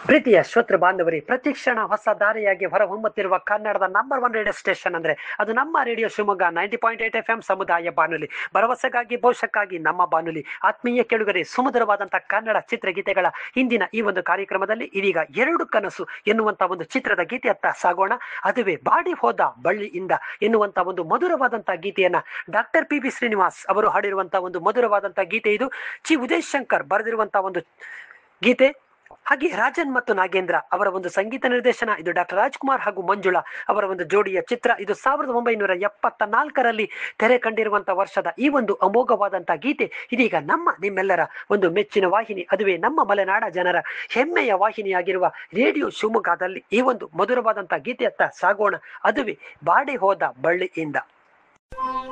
ಪ್ರೀತಿಯ ಶ್ರೋತೃ ಬಾಂಧವರಿ ಪ್ರತಿಕ್ಷಣ ಹೊಸ ದಾರಿಯಾಗಿ ಹೊರಹೊಮ್ಮುತ್ತಿರುವ ಕನ್ನಡದ ನಂಬರ್ ಒನ್ ರೇಡಿಯೋ ಸ್ಟೇಷನ್ ಅಂದ್ರೆ ಅದು ನಮ್ಮ radio Shivamogga ninety point eight F M ಸಮುದಾಯ ಬಾನುಲಿ ಭರವಸೆಗಾಗಿ ಭವಿಷ್ಯಕ್ಕಾಗಿ ನಮ್ಮ ಬಾನುಲಿ ಆತ್ಮೀಯ ಕೆಳುಗರೆ ಸುಮಧುರವಾದಂತಹ ಕನ್ನಡ ಚಿತ್ರಗೀತೆಗಳ ಇಂದಿನ ಈ ಒಂದು ಕಾರ್ಯಕ್ರಮದಲ್ಲಿ ಇದೀಗ ಎರಡು ಕನಸು ಎನ್ನುವಂತ ಒಂದು ಚಿತ್ರದ ಗೀತೆಯತ್ತ ಸಾಗೋಣ ಅದುವೇ ಬಾಡಿ ಹೋದ ಬಳ್ಳಿಯಿಂದ ಎನ್ನುವಂತ ಒಂದು ಮಧುರವಾದಂತಹ ಗೀತೆಯನ್ನ ಡಾಕ್ಟರ್ ಪಿ ಬಿ ಶ್ರೀನಿವಾಸ್ ಅವರು ಹಾಡಿರುವಂತಹ ಒಂದು ಮಧುರವಾದಂತಹ ಗೀತೆ ಇದು ಚಿ ಉದಯ್ ಶಂಕರ್ ಬರೆದಿರುವಂತಹ ಒಂದು ಗೀತೆ ಹಾಗೆ ರಾಜನ್ ಮತ್ತು ನಾಗೇಂದ್ರ ಅವರ ಒಂದು ಸಂಗೀತ ನಿರ್ದೇಶನ ಇದು ಡಾಕ್ಟರ್ ರಾಜ್ಕುಮಾರ್ ಹಾಗೂ ಮಂಜುಳಾ ಅವರ ಒಂದು ಜೋಡಿಯ ಚಿತ್ರ ಇದು ಸಾವಿರದ ಒಂಬೈನೂರ ಎಪ್ಪತ್ತ ನಾಲ್ಕರಲ್ಲಿ ತೆರೆ ಕಂಡಿರುವಂತಹ ವರ್ಷದ ಈ ಒಂದು ಅಮೋಘವಾದಂತಹ ಗೀತೆ ಇದೀಗ ನಮ್ಮ ನಿಮ್ಮೆಲ್ಲರ ಒಂದು ಮೆಚ್ಚಿನ ವಾಹಿನಿ ಅದುವೇ ನಮ್ಮ ಮಲೆನಾಡ ಜನರ ಹೆಮ್ಮೆಯ ವಾಹಿನಿಯಾಗಿರುವ ರೇಡಿಯೋ ಶಿವಮೊಗ್ಗದಲ್ಲಿ ಈ ಒಂದು ಮಧುರವಾದಂತಹ ಗೀತೆಯತ್ತ ಸಾಗೋಣ ಅದುವೇ ಬಾಡಿ ಹೋದ ಬಳ್ಳಿಯಿಂದ